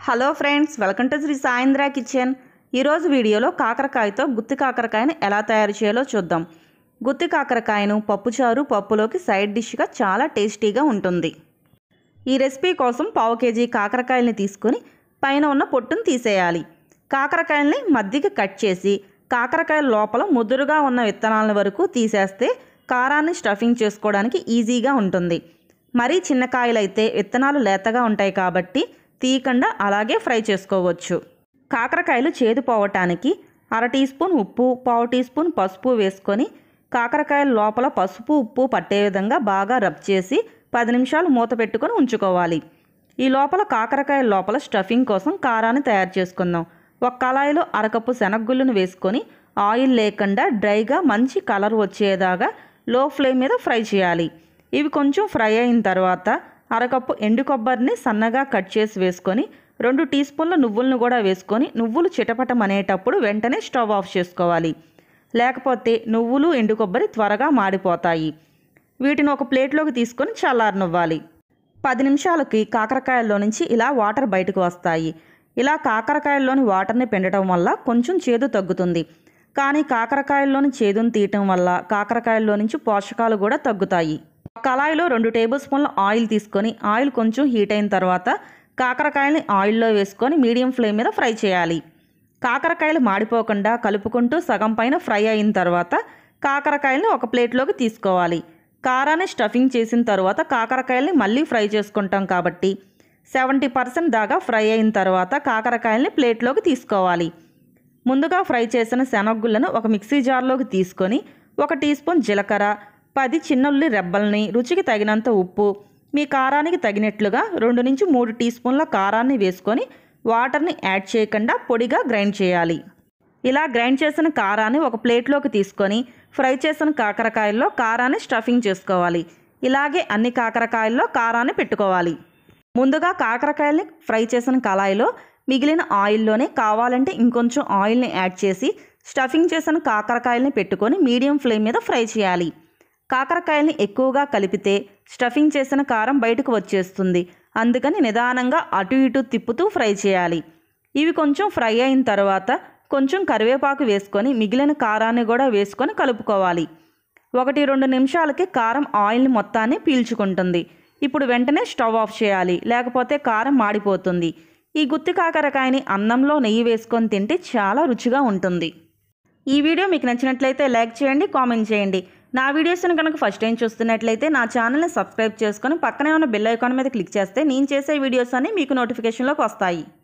hello friends welcome to Shri Sayandra kitchen ఈరోజు వీడియోలో కాకరకాయతో గుత్తి కాకరకాయను ఎలా తయారు చేయాలో చూద్దాం గుత్తి కాకరకాయను పప్పుచారు పప్పులోకి సైడ్ డిష్గా చాలా టేస్టీగా ఉంటుంది ఈ రెసిపీ కోసం పావు కేజీ కాకరకాయల్ని తీసుకొని పైన ఉన్న పొట్టును తీసేయాలి కాకరకాయల్ని మధ్యకి కట్ చేసి కాకరకాయల లోపల ముదురుగా ఉన్న విత్తనాల వరకు తీసేస్తే కారాన్ని స్టఫింగ్ చేసుకోవడానికి ఈజీగా ఉంటుంది మరీ చిన్న కాయలైతే విత్తనాలు లేతగా ఉంటాయి కాబట్టి తీయకుండా అలాగే ఫ్రై చేసుకోవచ్చు కాకరకాయలు చేదు పోవటానికి అర టీ స్పూన్ ఉప్పు పావు టీ స్పూన్ పసుపు వేసుకొని కాకరకాయల లోపల పసుపు ఉప్పు పట్టే విధంగా బాగా రబ్ చేసి పది నిమిషాలు మూత పెట్టుకొని ఉంచుకోవాలి ఈ లోపల కాకరకాయ లోపల స్టఫింగ్ కోసం కారాన్ని తయారు చేసుకుందాం ఒక కళాయిలో అరకప్పు శనగగుళ్ళను వేసుకొని ఆయిల్ లేకుండా డ్రైగా మంచి కలర్ వచ్చేదాకా లో ఫ్లేమ్ మీద ఫ్రై చేయాలి ఇవి కొంచెం ఫ్రై అయిన తర్వాత అరకప్పు ఎండు కొబ్బరిని సన్నగా కట్ చేసి వేసుకొని రెండు టీ స్పూన్ల నువ్వులను కూడా వేసుకొని నువ్వులు చిటపటమనేటప్పుడు వెంటనే స్టవ్ ఆఫ్ చేసుకోవాలి లేకపోతే నువ్వులు ఎండు కొబ్బరి త్వరగా మాడిపోతాయి వీటిని ఒక ప్లేట్లోకి తీసుకొని చల్లారనివ్వాలి పది నిమిషాలకి కాకరకాయల్లో నుంచి ఇలా వాటర్ బయటకు వస్తాయి ఇలా కాకరకాయల్లోని వాటర్ని పిండటం వల్ల కొంచెం చేదు తగ్గుతుంది కానీ కాకరకాయల్లోని చేదును తీయటం వల్ల కాకరకాయల్లో నుంచి పోషకాలు కూడా తగ్గుతాయి కళాయిలో రెండు టేబుల్ స్పూన్ల ఆయిల్ తీసుకొని ఆయిల్ కొంచెం హీట్ అయిన తర్వాత కాకరకాయల్ని ఆయిల్లో వేసుకొని మీడియం ఫ్లేమ్ మీద ఫ్రై చేయాలి కాకరకాయలు మాడిపోకుండా కలుపుకుంటూ సగం పైన ఫ్రై అయిన తర్వాత కాకరకాయల్ని ఒక ప్లేట్లోకి తీసుకోవాలి కారాన్ని స్టఫింగ్ చేసిన తర్వాత కాకరకాయల్ని మళ్ళీ ఫ్రై చేసుకుంటాం కాబట్టి సెవెంటీ పర్సెంట్ దాకా ఫ్రై అయిన తర్వాత కాకరకాయల్ని ప్లేట్లోకి తీసుకోవాలి ముందుగా ఫ్రై చేసిన శనగగుళ్ళను ఒక మిక్సీ జార్లోకి తీసుకొని ఒక టీ స్పూన్ జీలకర్ర పది చిన్నుల్లి రెబ్బల్ని రుచికి తగినంత ఉప్పు మీ కారానికి తగినట్లుగా రెండు నుంచి మూడు టీ స్పూన్ల కారాన్ని వేసుకొని వాటర్ని యాడ్ చేయకుండా పొడిగా గ్రైండ్ చేయాలి ఇలా గ్రైండ్ చేసిన కారాన్ని ఒక ప్లేట్లోకి తీసుకొని ఫ్రై చేసిన కాకరకాయల్లో కారాన్ని స్టఫింగ్ చేసుకోవాలి ఇలాగే అన్ని కాకరకాయల్లో కారాన్ని పెట్టుకోవాలి ముందుగా కాకరకాయల్ని ఫ్రై చేసిన కళాయిలో మిగిలిన ఆయిల్లోనే కావాలంటే ఇంకొంచెం ఆయిల్ని యాడ్ చేసి స్టఫింగ్ చేసిన కాకరకాయల్ని పెట్టుకొని మీడియం ఫ్లేమ్ మీద ఫ్రై చేయాలి కాకరకాయల్ని ఎక్కువగా కలిపితే స్టఫింగ్ చేసిన కారం బయటకు వచ్చేస్తుంది అందుకని నిదానంగా అటు ఇటు తిప్పుతూ ఫ్రై చేయాలి ఇవి కొంచెం ఫ్రై అయిన తర్వాత కొంచెం కరివేపాకు వేసుకొని మిగిలిన కారాన్ని కూడా వేసుకొని కలుపుకోవాలి ఒకటి రెండు నిమిషాలకి కారం ఆయిల్ని మొత్తాన్ని పీల్చుకుంటుంది ఇప్పుడు వెంటనే స్టవ్ ఆఫ్ చేయాలి లేకపోతే కారం మాడిపోతుంది ఈ గుత్తి కాకరకాయని అన్నంలో నెయ్యి వేసుకొని తింటే చాలా రుచిగా ఉంటుంది ఈ వీడియో మీకు నచ్చినట్లయితే లైక్ చేయండి కామెంట్ చేయండి నా వీడియోస్ని కనుక ఫస్ట్ టైం చూస్తున్నట్లయితే నా ఛానల్ని సబ్స్క్రైబ్ చేసుకొని పక్కనే ఉన్న బెల్ ఐకాన్ మీద క్లిక్ చేస్తే నేను చేసే వీడియోస్ అన్నీ మీకు నోటిఫికేషన్లోకి వస్తాయి